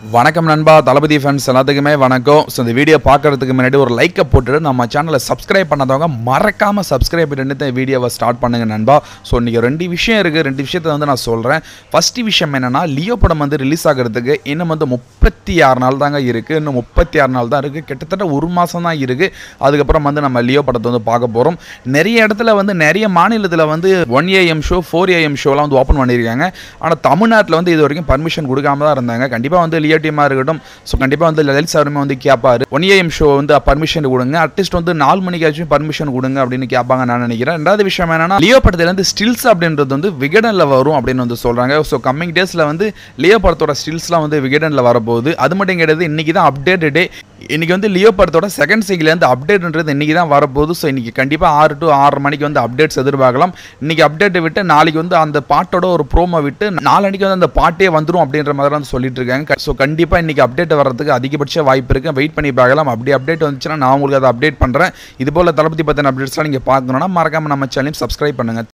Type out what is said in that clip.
வணக்கம் நண்பா தளபதி ஃபேன்ஸ் எல்லாத்துக்குமே வணக்கம் ஸோ இந்த வீடியோ பார்க்கறதுக்கு முன்னாடி ஒரு லைக்கை போட்டுட்டு நம்ம சேனலை சப்ஸ்கிரைப் பண்ணாதவங்க மறக்காமல் சப்ஸ்கிரைப் பண்ணிட்டு இந்த வீடியோவை ஸ்டார்ட் பண்ணுங்க நண்பா ஸோ இன்றைக்கி ரெண்டு விஷயம் இருக்குது ரெண்டு விஷயத்தை வந்து நான் சொல்கிறேன் ஃபஸ்ட்டு விஷயம் என்னென்னா லியோ படம் வந்து ரிலீஸ் ஆகிறதுக்கு இன்னும் வந்து முப்பத்தி ஆறு நாள் தாங்க இருக்குது இன்னும் முப்பத்தி ஆறு நாள் தான் இருக்குது கிட்டத்தட்ட ஒரு மாதம் தான் இருக்குது அதுக்கப்புறம் வந்து நம்ம லியோ படத்தை வந்து பார்க்க போகிறோம் நிறைய இடத்துல வந்து நிறைய மாநிலத்தில் வந்து one AM show four AM ஷோலாம் வந்து ஓப்பன் பண்ணியிருக்காங்க ஆனால் தமிழ்நாட்டில் வந்து இது வரைக்கும் பர்மிஷன் கொடுக்காம தான் இருந்தாங்க கண்டிப்பாக வந்து லியோ டீமாக இருக்கட்டும் ஸோ கண்டிப்பாக வந்து லலித் சாருமே வந்து கேட்பாரு ஒன் ஏஎம் ஷோ வந்து பர்மிஷன் கொடுங்க அட்லீஸ்ட் வந்து நாலு மணிக்காச்சும் பர்மிஷன் கொடுங்க அப்படின்னு கேட்பாங்க நான் நினைக்கிறேன் ரெண்டாவது விஷயம் என்னன்னா லியோ படத்துலேருந்து ஸ்டில்ஸ் அப்படின்றது வந்து விகடனில் வரும் அப்படின்னு வந்து சொல்கிறாங்க ஸோ கம்மிங் டேஸில் வந்து லியோ படத்தோட ஸ்டில்ஸ்லாம் வந்து விகடனில் வரப்போகுது அது மட்டும் கிடையாது இன்றைக்கி தான் அப்டேட் டே இன்னைக்கு வந்து லியோ படத்தோட செகண்ட் சைக்கிலேருந்து அப்டேட்ன்றது இன்னைக்கு தான் வரப்போகுது ஸோ இன்னைக்கு கண்டிப்பாக ஆறு டு ஆறு மணிக்கு வந்து அப்டேட்ஸ் எதிர்பார்க்கலாம் இன்னைக்கு அப்டேட் விட்டு நாளைக்கு வந்து அந்த பாட்டோட ஒரு ப்ரோமோ விட்டு நாளன்னைக்கு வந்து அந்த பாட்டே வந்துடும் அப்படின்ற மாதிரி வந்து சொல்லிட்டு இருக்காங்க ஸோ கண்டிப்பாக இன்னைக்கு அப்டேட் வர்றதுக்கு அதிகபட்ச வாய்ப்பு இருக்குது வெயிட் பண்ணி பார்க்கலாம் அப்படி அப்டேட் வந்துச்சுன்னா நான் உங்களுக்கு அதை அப்டேட் பண்ணுறேன் இது போல் தளபதி பற்றின அப்டேட்ஸ்லாம் நீங்கள் பார்க்கணுன்னா மறக்காம நம்ம சேனலையும் சப்ஸ்கிரைப் பண்ணுங்கள்